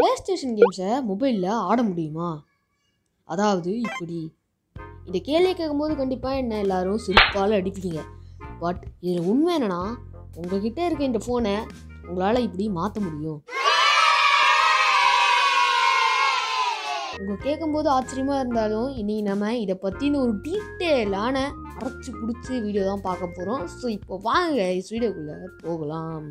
Play station கேம்ஸை மொபைலில் ஆட முடியுமா அதாவது இப்படி இந்த கேள்வியை கேட்கும்போது கண்டிப்பாக என்ன எல்லாரும் சிரிப்பால் அடிப்பீங்க பட் இதில் உண்மை என்னன்னா உங்ககிட்ட இருக்க இந்த ஃபோனை உங்களால் இப்படி மாற்ற முடியும் உங்க கேட்கும்போது ஆச்சரியமாக இருந்தாலும் இன்னைக்கு நம்ம இதை பற்றின ஒரு டீட்டெயிலான அரைச்சி பிடிச்சி வீடியோ தான் பார்க்க போகிறோம் ஸோ இப்போ வாங்க வீடியோக்குள்ளே போகலாம்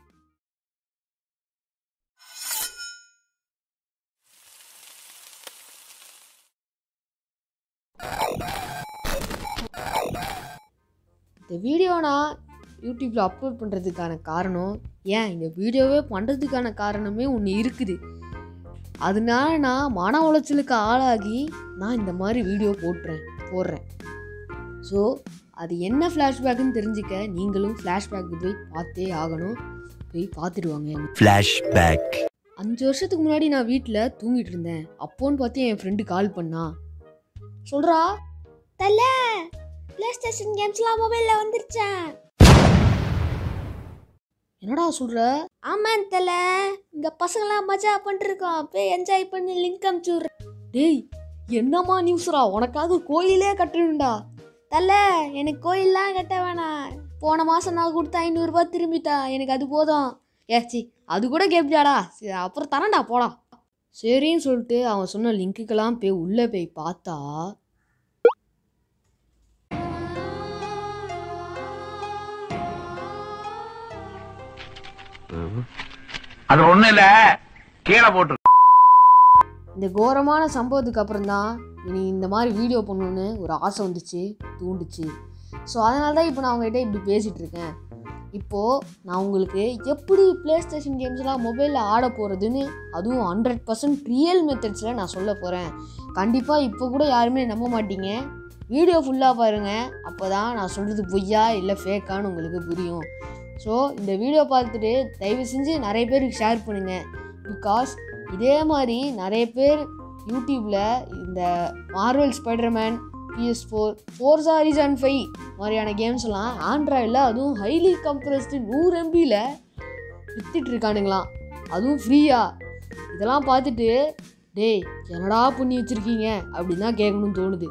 இந்த வீடியோ நான் யூடியூப்பில் அப்லோட் பண்ணுறதுக்கான காரணம் ஏன் இந்த வீடியோவே பண்ணுறதுக்கான காரணமே ஒன்று இருக்குது அதனால நான் மன உளைச்சலுக்கு ஆளாகி நான் இந்த மாதிரி வீடியோ போட்டுறேன் போடுறேன் ஸோ அது என்ன ஃப்ளாஷ்பேக்குன்னு தெரிஞ்சுக்க நீங்களும் ஃப்ளாஷ்பேக்கு போய் பார்த்தே ஆகணும் போய் பார்த்துட்டு வாங்க Flashback. அஞ்சு வருஷத்துக்கு முன்னாடி நான் வீட்டில் தூங்கிட்டு இருந்தேன் அப்போன்னு பார்த்து என் ஃப்ரெண்டு கால் பண்ணா சொல்றா தல பிளே ஸ்டேஷன் கேம்ஸ்லாம் மொபைலில் வந்துருச்சேன் என்னடா சொல்ற ஆமாம் தல இங்க பசங்களாம் மஜா பண்ணிருக்கோம் போய் என்ஜாய் பண்ணி லிங்க் அனுப்பிச்சு டேய் என்னம்மா நியூஸ்ரா உனக்காக கோயிலே கட்டணும்டா தல எனக்கு கோயில்லாம் கட்ட வேணாம் போன மாதம் நான் கொடுத்த ஐநூறுரூபா திரும்பிட்டா எனக்கு அது போதும் ஏச்சி அது கூட கேப்பியாடா சரி அப்புறம் தரேன்டா போடா சரின்னு சொல்லிட்டு அவன் சொன்ன லிங்க்குக்கெல்லாம் போய் உள்ளே போய் பார்த்தா அது ஒண்ணும் இல்ல கீழே போட்டு இந்த கோரமான சம்பவத்துக்கு அப்புறம் தான் இனி இந்த மாதிரி வீடியோ பண்ணணுன்னு ஒரு ஆசை வந்துச்சு தூண்டுச்சு ஸோ அதனால தான் இப்போ நான் உங்ககிட்ட இப்படி பேசிகிட்டு இருக்கேன் இப்போது நான் உங்களுக்கு எப்படி ப்ளே ஸ்டேஷன் கேம்ஸ்லாம் மொபைலில் ஆட போகிறதுன்னு அதுவும் ஹண்ட்ரட் பர்சன்ட் ரியல் மெத்தட்ஸில் நான் சொல்ல போகிறேன் கண்டிப்பாக இப்போ கூட யாருமே நம்ப மாட்டீங்க வீடியோ ஃபுல்லாக பாருங்கள் அப்போ தான் நான் சொல்கிறது பொய்யா இல்லை ஃபேக்கான்னு உங்களுக்கு புரியும் ஸோ இந்த வீடியோ பார்த்துட்டு தயவு செஞ்சு நிறைய பேருக்கு ஷேர் பண்ணுங்கள் பிகாஸ் இதே மாதிரி நிறைய பேர் யூடியூப்பில் இந்த Marvel Spiderman PS four four sorry and five மாதிரியான கேம்ஸ் எல்லாம் ஆண்ட்ராய்டில் அதுவும் ஹைலி கம்ப்ரஸ்டு நூறு எம்பியில் வித்துட்டு இருக்கானுங்களாம் அதுவும் ஃப்ரீயா இதெல்லாம் பார்த்துட்டு டேய் என்னடா பண்ணி வச்சுருக்கீங்க அப்படின்னு தான் கேட்கணும்னு தோணுது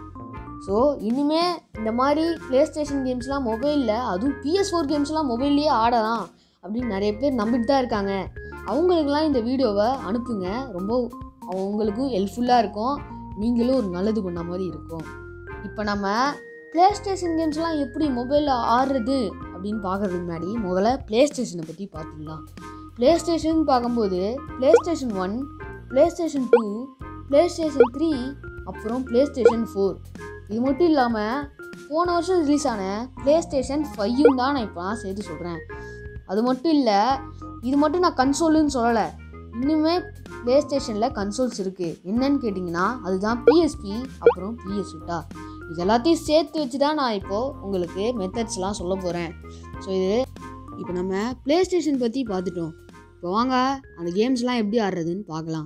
ஸோ இனிமே இந்த மாதிரி ப்ளே ஸ்டேஷன் கேம்ஸ்லாம் மொபைலில் அதுவும் பிஎஸ் ஃபோர் கேம்ஸ்லாம் மொபைல்லையே ஆடலாம் அப்படின்னு நிறைய பேர் நம்பிட்டு தான் இருக்காங்க அவங்களுக்கெல்லாம் இந்த வீடியோவை அனுப்புங்க ரொம்ப அவங்களுக்கும் ஹெல்ப்ஃபுல்லாக இருக்கும் நீங்களும் ஒரு நல்லது பண்ண மாதிரி இருக்கும் இப்போ நம்ம ப்ளே ஸ்டேஷன் கேம்ஸ்லாம் எப்படி மொபைலில் ஆடுறது அப்படின்னு பார்க்கறதுக்கு முன்னாடி முதல்ல ப்ளே ஸ்டேஷனை பற்றி பார்த்துக்கலாம் ப்ளே ஸ்டேஷன் பார்க்கும்போது PlayStation one PlayStation two PlayStation three அப்புறம் ப்ளே ஸ்டேஷன் ஃபோர் இது மட்டும் இல்லாமல் போன வருஷம் ரிலீஸ் ஆன ப்ளே ஸ்டேஷன் ஃபையும் தான் நான் இப்போ சேர்த்து சொல்கிறேன் அது மட்டும் இல்லை இது மட்டும் நான் கன்சோலுன்னு சொல்லலை இன்னுமே ப்ளே ஸ்டேஷனில் கன்சோல்ஸ் இருக்குது என்னன்னு கேட்டிங்கன்னா அதுதான் பிஎஸ்பி அப்புறம் பிஎஸ் விட்டா இது எல்லாத்தையும் சேர்த்து வச்சு தான் நான் இப்போது உங்களுக்கு மெத்தட்ஸ்லாம் சொல்ல போகிறேன் ஸோ இது இப்போ நம்ம ப்ளே ஸ்டேஷன் பற்றி பார்த்துட்டோம் இப்போ வாங்க அந்த கேம்ஸ்லாம் எப்படி ஆடுறதுன்னு பார்க்கலாம்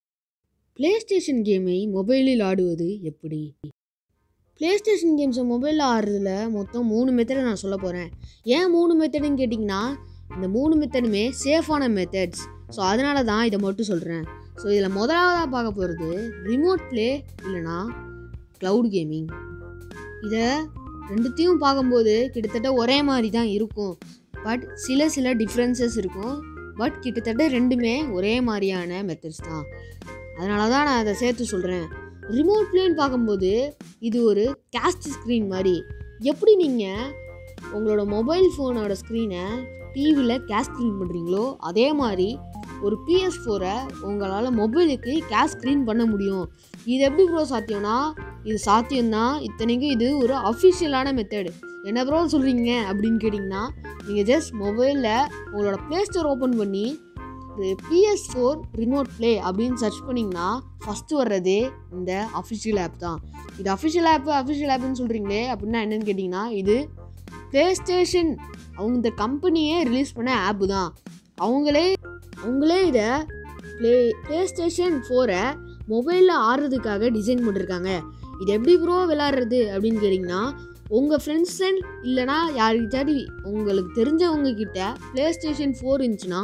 ப்ளே ஸ்டேஷன் கேமை மொபைலில் ஆடுவது எப்படி ப்ளே ஸ்டேஷன் கேம்ஸை மொபைலில் ஆடுறதுல மொத்தம் மூணு மெத்தடை நான் சொல்ல போகிறேன் ஏன் மூணு மெத்தடுன்னு கேட்டிங்கன்னா இந்த மூணு மெத்தடுமே சேஃபான மெத்தட்ஸ் ஸோ அதனால தான் இதை மட்டும் சொல்கிறேன் ஸோ இதில் முதலாவதாக பார்க்க போகிறது ரிமோட் ப்ளே இல்லைனா க்ளவுட் கேமிங் இதை ரெண்டுத்தையும் பார்க்கும்போது கிட்டத்தட்ட ஒரே மாதிரி தான் இருக்கும் பட் சில சில டிஃப்ரென்சஸ் இருக்கும் பட் கிட்டத்தட்ட ரெண்டுமே ஒரே மாதிரியான மெத்தட்ஸ் தான் அதனால தான் நான் அதை சேர்த்து சொல்கிறேன் ரிமோட் ப்ளேன்னு பார்க்கும்போது இது ஒரு கேஸ்ட் ஸ்க்ரீன் மாதிரி எப்படி நீங்கள் உங்களோட மொபைல் ஃபோனோட ஸ்க்ரீனை டிவியில் கேஸ் ஸ்க்ரீன் பண்ணுறீங்களோ அதே மாதிரி ஒரு பிஎஸ் ஃபோரை உங்களால் மொபைலுக்கு கேஸ் ஸ்க்ரீன் பண்ண முடியும் இது எப்படி ப்ரோ சாத்தியம்னா இது சாத்தியம்தான் இத்தனைக்கும் இது ஒரு அஃபிஷியலான மெத்தடு என்ன ப்ரோ சொல்கிறீங்க அப்படின்னு கேட்டிங்கன்னா நீங்கள் ஜஸ்ட் மொபைலில் உங்களோட ப்ளே ஸ்டோர் ஓப்பன் பண்ணி பிஎஸ் ஃபோர் ரிமோட் ப்ளே அப்படின்னு சர்ச் பண்ணிங்கன்னா ஃபஸ்ட்டு வர்றதே இந்த அஃபிஷியல் ஆப் தான் இது அஃபிஷியல் ஆப்பு அஃபிஷியல் ஆப்புன்னு சொல்கிறீங்களே அப்படின்னா என்னன்னு கேட்டிங்கன்னா இது ப்ளே ஸ்டேஷன் அவங்க இந்த கம்பெனியே ரிலீஸ் பண்ண ஆப்பு தான் அவங்களே அவங்களே இதை ப்ளே ப்ளே ஸ்டேஷன் ஃபோரை மொபைலில் ஆடுறதுக்காக டிசைன் பண்ணிருக்காங்க இது எப்படி ப்ரோ விளாட்றது அப்படின்னு கேட்டிங்கன்னா உங்கள் ஃப்ரெண்ட்ஸ் அண்ட் இல்லைனா யார்கிட்டாடி உங்களுக்கு தெரிஞ்சவங்க கிட்ட ப்ளே ஸ்டேஷன் ஃபோர் இருந்துச்சுன்னா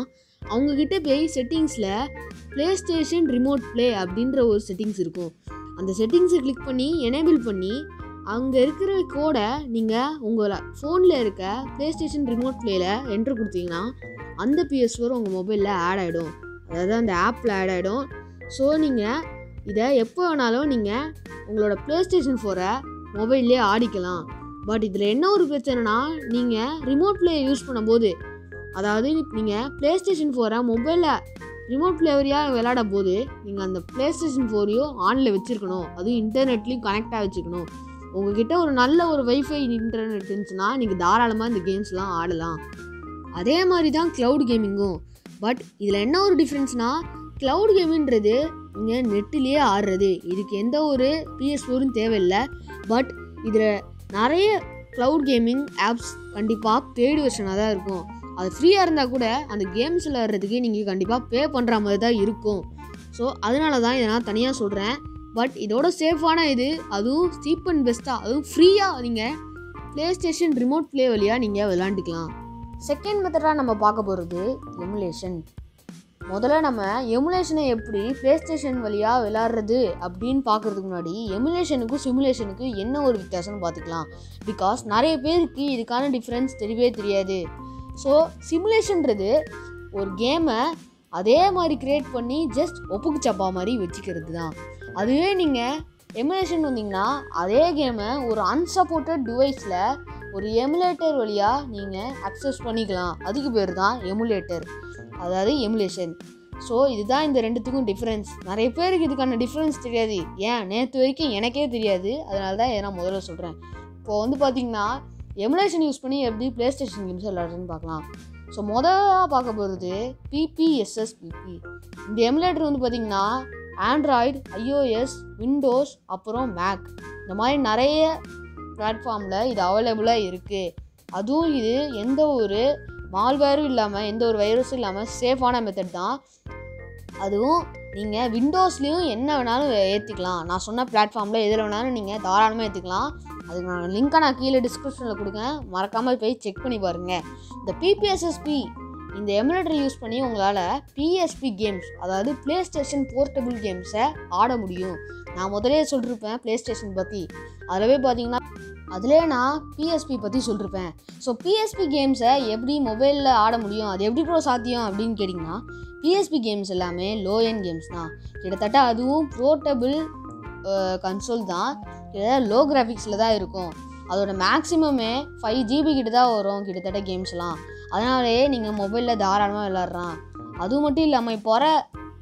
அவங்கக்கிட்ட போய் செட்டிங்ஸில் ப்ளே ஸ்டேஷன் ரிமோட் ப்ளே அப்படின்ற ஒரு செட்டிங்ஸ் இருக்கும் அந்த செட்டிங்ஸை கிளிக் பண்ணி எனேபிள் பண்ணி அங்கே இருக்கிற கோடை நீங்கள் உங்கள் ஃபோனில் இருக்க ப்ளே ஸ்டேஷன் ரிமோட் ப்ளேயில் என்ட்ரு கொடுத்தீங்கன்னா அந்த பிஎஸ் ஃபோர் உங்கள் மொபைலில் ஆட் ஆகிடும் அதாவது அந்த ஆப்பில் ஆட் ஆகிடும் ஸோ நீங்கள் இதை எப்போ வேணாலும் நீங்கள் உங்களோட ப்ளே ஸ்டேஷன் ஃபோரை மொபைல்லே ஆடிக்கலாம் பட் இதில் என்ன ஒரு பிரச்சனைனா நீங்கள் ரிமோட் ப்ளே யூஸ் பண்ணும்போது அதாவது நீங்கள் ப்ளே ஸ்டேஷன் ஃபோரை மொபைலில் ரிமோட் ப்ளேவரியாக விளையாட போது நீங்கள் அந்த ப்ளே ஸ்டேஷன் ஃபோரையும் ஆனில் வச்சுருக்கணும் அதுவும் இன்டர்நெட்லேயும் கனெக்டாக வச்சுக்கணும் உங்ககிட்ட ஒரு நல்ல ஒரு வைஃபை இன்டர்நெட் இருந்துச்சுன்னா நீங்கள் தாராளமாக இந்த கேம்ஸ்லாம் ஆடலாம் அதே மாதிரி தான் க்ளவுட் கேமிங்கும் பட் இதில் என்ன ஒரு டிஃப்ரென்ஸ்னால் க்ளவுட் கேமிங்கிறது நீங்கள் நெட்டிலேயே ஆடுறது இதுக்கு எந்த ஒரு பிஎஸ் ஃபோரும் தேவையில்லை பட் இதில் நிறைய க்ளவுட் கேமிங் ஆப்ஸ் கண்டிப்பாக பெய்டு வெர்ஷனாக தான் இருக்கும் அது ஃப்ரீயாக இருந்தால் கூட அந்த கேம்ஸ் விளையாடுறதுக்கு நீங்கள் கண்டிப்பாக பே பண்ணுற மாதிரி தான் இருக்கும் ஸோ அதனால தான் இதை நான் தனியாக சொல்கிறேன் பட் இதோட சேஃபான இது அதுவும் சீப் அண்ட் பெஸ்ட்டாக அதுவும் ஃப்ரீயாக நீங்கள் ப்ளே ஸ்டேஷன் ரிமோட் ப்ளே வழியாக நீங்கள் விளாண்டுக்கலாம் செகண்ட் மெத்தடாக நம்ம பார்க்க போகிறது எமுலேஷன் முதல்ல நம்ம எமுலேஷனை எப்படி ப்ளே ஸ்டேஷன் வழியாக விளாட்றது அப்படின்னு பார்க்குறதுக்கு முன்னாடி எமுலேஷனுக்கும் சிமுலேஷனுக்கும் என்ன ஒரு வித்தியாசம்னு பார்த்துக்கலாம் பிகாஸ் நிறைய பேருக்கு இதுக்கான டிஃப்ரென்ஸ் தெரியவே தெரியாது ஸோ சிமுலேஷன்றது ஒரு கேமை அதே மாதிரி க்ரியேட் பண்ணி ஜஸ்ட் ஒப்புக்கு சப்பா மாதிரி வச்சுக்கிறது தான் அதுவே நீங்கள் எமுலேஷன் வந்தீங்கன்னா அதே கேமை ஒரு அன்சப்போர்ட்டட் டிவைஸில் ஒரு எமுலேட்டர் வழியாக நீங்கள் அக்சஸ் பண்ணிக்கலாம் அதுக்கு பேர் தான் எமுலேட்டர் அதாவது எமுலேஷன் ஸோ இதுதான் இந்த ரெண்டுத்துக்கும் டிஃப்ரென்ஸ் நிறைய பேருக்கு இதுக்கான டிஃப்ரென்ஸ் தெரியாது ஏன் நேற்று வரைக்கும் எனக்கே தெரியாது அதனால தான் இதை நான் முதல்ல சொல்கிறேன் இப்போது வந்து பார்த்தீங்கன்னா எமுலேஷன் யூஸ் பண்ணி எப்படி ப்ளே ஸ்டேஷன் கேம்ஸ் விளாட்றதுன்னு பார்க்கலாம் ஸோ முதலாக பார்க்க போகிறது பிபிஎஸ்எஸ்பிபி இந்த எமுலேட்டர் வந்து பார்த்திங்கன்னா ஆண்ட்ராய்டு ஐஓஎஸ் விண்டோஸ் அப்புறம் மேக் இந்த மாதிரி நிறைய பிளாட்ஃபார்மில் இது அவைலபிளாக இருக்குது அதுவும் இது எந்த ஒரு மால்வேரும் இல்லாமல் எந்த ஒரு வைரஸும் இல்லாமல் சேஃபான மெத்தட் தான் அதுவும் நீங்கள் விண்டோஸ்லேயும் என்ன வேணாலும் ஏற்றிக்கலாம் நான் சொன்ன பிளாட்ஃபார்மில் எதில் வேணாலும் நீங்கள் தாராளமாக ஏற்றிக்கலாம் அதுக்கு நான் லிங்க்கை நான் கீழே டிஸ்கிரிப்ஷனில் கொடுக்கேன் மறக்காமல் போய் செக் பண்ணி பாருங்கள் இந்த பிபிஎஸ்எஸ்பி இந்த எமுலேட்டர் யூஸ் பண்ணி உங்களால் பிஎஸ்பி கேம்ஸ் அதாவது ப்ளே ஸ்டேஷன் போர்ட்டபுள் கேம்ஸை ஆட முடியும் நான் முதலே சொல்லியிருப்பேன் ப்ளே ஸ்டேஷன் பற்றி அதிலவே பார்த்தீங்கன்னா அதிலே நான் பிஎஸ்பி பற்றி சொல்லியிருப்பேன் ஸோ பிஎஸ்பி கேம்ஸை எப்படி மொபைலில் ஆட முடியும் அது எப்படி ப்ரோ சாத்தியம் அப்படின்னு கேட்டிங்கன்னா பிஎஸ்பி கேம்ஸ் எல்லாமே லோ என் கேம்ஸ் தான் கிட்டத்தட்ட அதுவும் போர்ட்டபிள் கன்சோல் தான் கிட்டத்தட்ட லோ கிராஃபிக்ஸில் தான் இருக்கும் அதோட மேக்ஸிமமே ஃபைவ் ஜிபி கிட்ட தான் வரும் கிட்டத்தட்ட கேம்ஸ்லாம் அதனாலேயே நீங்கள் மொபைலில் தாராளமாக விளாட்றான் அது மட்டும் இல்லாமல் இப்போ வர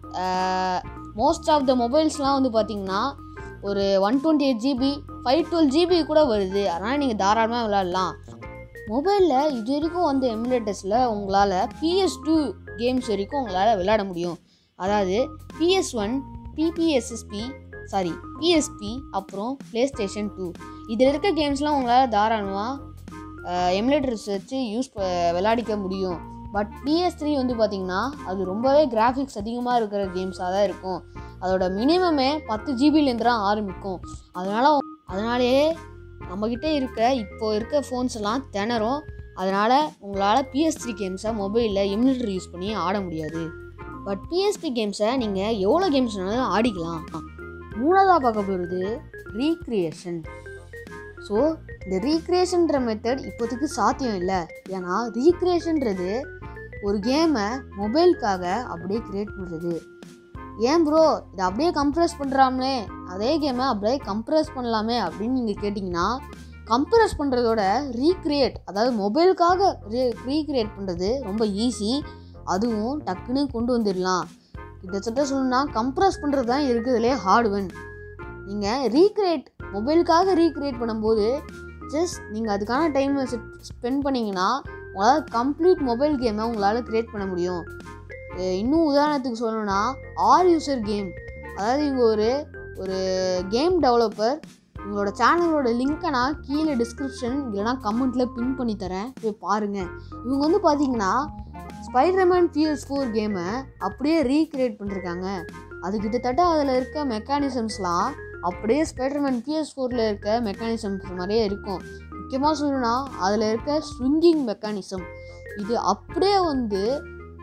மோஸ்ட் ஆஃப் த மொபைல்ஸ்லாம் வந்து பார்த்திங்கன்னா ஒரு one twenty eight GB five twelve GB கூட வருது அதனால் நீங்கள் தாராளமாக விளாட்லாம் மொபைலில் இது வரைக்கும் வந்த எமுலேட்டர்ஸில் உங்களால் பிஎஸ் டூ கேம்ஸ் வரைக்கும் உங்களால் விளையாட முடியும் அதாவது பிஎஸ் ஒன் பிபிஎஸ்எஸ்பி சாரி பிஎஸ்பி அப்புறம் ப்ளே ஸ்டேஷன் டூ இதில் இருக்க கேம்ஸ்லாம் உங்களால் தாராளமாக எமுலேட்டர்ஸ் வச்சு யூஸ் விளையாடிக்க முடியும் பட் பிஎஸ் த்ரீ வந்து பார்த்திங்கன்னா அது ரொம்பவே கிராஃபிக்ஸ் அதிகமாக இருக்கிற கேம்ஸாக தான் இருக்கும் அதோட மினிமமே பத்து ஜிபிலேருந்து தான் ஆரம்பிக்கும் அதனால் அதனாலேயே நம்மக்கிட்ட இருக்க இப்போ இருக்க ஃபோன்ஸ் எல்லாம் திணறும் அதனால் உங்களால் பிஎஸ் த்ரீ கேம்ஸை மொபைலில் எமுலேட்டர் யூஸ் பண்ணி ஆட முடியாது பட் பிஎஸ்பி கேம்ஸை நீங்கள் எவ்வளோ கேம்ஸ் வேணாலும் ஆடிக்கலாம் மூணாவதாக பார்க்க போகிறது ரீக்ரியேஷன் ஸோ இந்த ரீக்ரியேஷன்ற மெத்தட் இப்போதைக்கு சாத்தியம் இல்லை ஏன்னா ரீக்ரியேஷன்றது ஒரு கேமை மொபைலுக்காக அப்படியே க்ரியேட் பண்ணுறது ஏன் ப்ரோ இதை அப்படியே கம்ப்ரஸ் பண்ணுறாமே அதே கேமை அப்படியே கம்ப்ரஸ் பண்ணலாமே அப்படின்னு நீங்கள் கேட்டிங்கன்னா கம்ப்ரஸ் பண்ணுறதோட ரீக்ரியேட் அதாவது மொபைலுக்காக ரீ ரீக்ரியேட் பண்ணுறது ரொம்ப ஈஸி அதுவும் டக்குன்னு கொண்டு வந்துடலாம் கிட்டத்தட்ட சொல்லணும்னா கம்ப்ரஸ் பண்ணுறது தான் இருக்கிறதுலே ஹார்ட்வன் நீங்கள் ரீக்ரியேட் மொபைலுக்காக ரீக்ரியேட் பண்ணும்போது ஜஸ்ட் நீங்கள் அதுக்கான டைமை ஸ்பெண்ட் பண்ணிங்கன்னா உங்களால் கம்ப்ளீட் மொபைல் கேமை உங்களால் க்ரியேட் பண்ண முடியும் அஹ் இன்னும் உதாரணத்துக்கு சொல்லணும்னா ஆர் யூசர் கேம் அதாவது இவங்க ஒரு ஒரு கேம் டெவலப்பர் உங்களோட சேனலோட லிங்க்கை நான் கீழே டிஸ்கிரிப்ஷன் இல்லைனா கமெண்ட்டில் பின் பண்ணி தரேன் போய் பாருங்கள் இவங்க வந்து பார்த்தீங்கன்னா ஸ்பைடர்மேன் பிஎஸ் ஃபோர் கேமை அப்படியே ரீக்ரியேட் பண்ணிருக்காங்க அது கிட்டத்தட்ட அதில் இருக்க மெக்கானிசம்ஸ்லாம் அப்படியே ஸ்பைடர்மேன் பிஎஸ் ஃபோரில் இருக்க மெக்கானிசம்ஸ் மாதிரியே இருக்கும் முக்கியமாக சொல்லணும்னா அதில் இருக்க ஸ்விங்கிங் மெக்கானிசம் இது அப்படியே வந்து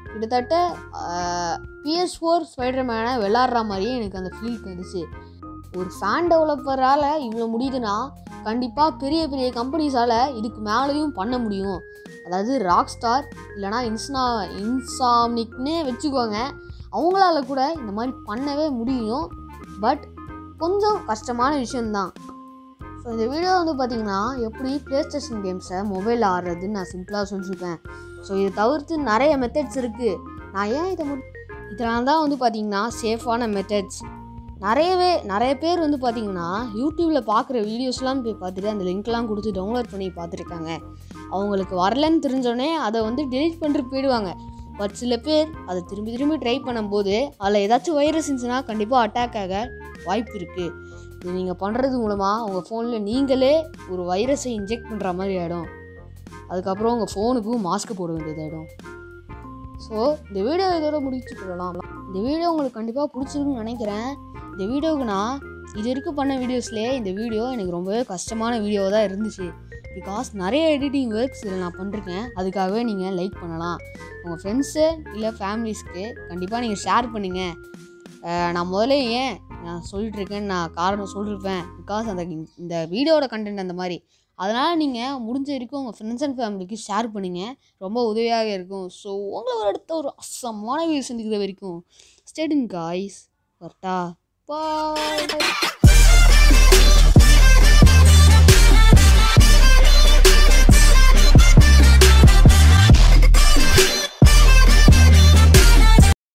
கிட்டத்தட்ட பிஎஸ் ஃபோர் ஸ்பைடர்மேனை விளாட்ற மாதிரியே எனக்கு அந்த ஃபீல் வந்துச்சு ஒரு ஃபேன் டெவலப்பரால் இவ்வளோ முடியுதுன்னா கண்டிப்பாக பெரிய பெரிய கம்பெனிஸால் இதுக்கு மேலேயும் பண்ண முடியும் அதாவது ராக் ஸ்டார் இல்லைனா இன்ஸ்னா இன்சாமிக்னே வச்சுக்கோங்க அவங்களால கூட இந்த மாதிரி பண்ணவே முடியும் பட் கொஞ்சம் கஷ்டமான விஷயந்தான் ஸோ இந்த வீடியோ வந்து பார்த்தீங்கன்னா எப்படி ப்ளே ஸ்டேஷன் கேம்ஸை மொபைலில் ஆடுறதுன்னு நான் சிம்பிளாக சொல்லியிருப்பேன் ஸோ இதை தவிர்த்து நிறைய மெத்தட்ஸ் இருக்குது நான் ஏன் இதை முடி இதனால தான் வந்து பார்த்தீங்கன்னா சேஃபான மெத்தட்ஸ் நிறையவே நிறைய பேர் வந்து பார்த்தீங்கன்னா யூடியூப்பில் பார்க்குற வீடியோஸ்லாம் போய் பார்த்துட்டு அந்த லிங்க்லாம் கொடுத்து டவுன்லோட் பண்ணி பார்த்துருக்காங்க அவங்களுக்கு வரலன்னு தெரிஞ்சோடனே அதை வந்து டெலிட் பண்ணிட்டு போயிடுவாங்க பட் சில பேர் அதை திரும்பி திரும்பி ட்ரை பண்ணும்போது அதில் ஏதாச்சும் வைரஸ் இருந்துச்சுன்னா கண்டிப்பாக அட்டாக் ஆக வாய்ப்பு இருக்குது இது நீங்கள் பண்ணுறது மூலமாக உங்கள் ஃபோனில் நீங்களே ஒரு வைரஸை இன்ஜெக்ட் பண்ணுற மாதிரி ஆகிடும் அதுக்கப்புறம் உங்கள் ஃபோனுக்கும் மாஸ்க் போட வேண்டியதாகிடும் ஸோ இந்த வீடியோ இதோட முடிச்சு கொள்ளலாம் இந்த வீடியோ உங்களுக்கு கண்டிப்பாக பிடிச்சிருக்குன்னு நினைக்கிறேன் இந்த வீடியோவுக்கு நான் இது வரைக்கும் பண்ண வீடியோஸ்லேயே இந்த வீடியோ எனக்கு ரொம்பவே கஷ்டமான வீடியோவாக தான் இருந்துச்சு பிகாஸ் நிறைய எடிட்டிங் ஒர்க்ஸ் இதில் நான் பண்ணிருக்கேன் அதுக்காகவே நீங்கள் லைக் பண்ணலாம் உங்கள் ஃப்ரெண்ட்ஸு இல்லை ஃபேமிலிஸ்க்கு கண்டிப்பாக நீங்கள் ஷேர் பண்ணுங்கள் அஹ் நான் முதல்ல ஏன் நான் சொல்லிட்டு இருக்கேன்னு நான் காரணம் சொல்லியிருப்பேன் பிகாஸ் அந்த இந்த வீடியோட கண்டென்ட் அந்த மாதிரி அதனால் நீங்கள் முடிஞ்ச வரைக்கும் உங்கள் ஃப்ரெண்ட்ஸ் அண்ட் ஃபேமிலிக்கு ஷேர் பண்ணுங்கள் ரொம்ப உதவியாக இருக்கும் ஸோ உங்களை ஒரு அடுத்த ஒரு அசமான வீடு சந்திக்கிற வரைக்கும் ஸ்டேடிங் காய்ஸ் கரெக்டா பாய்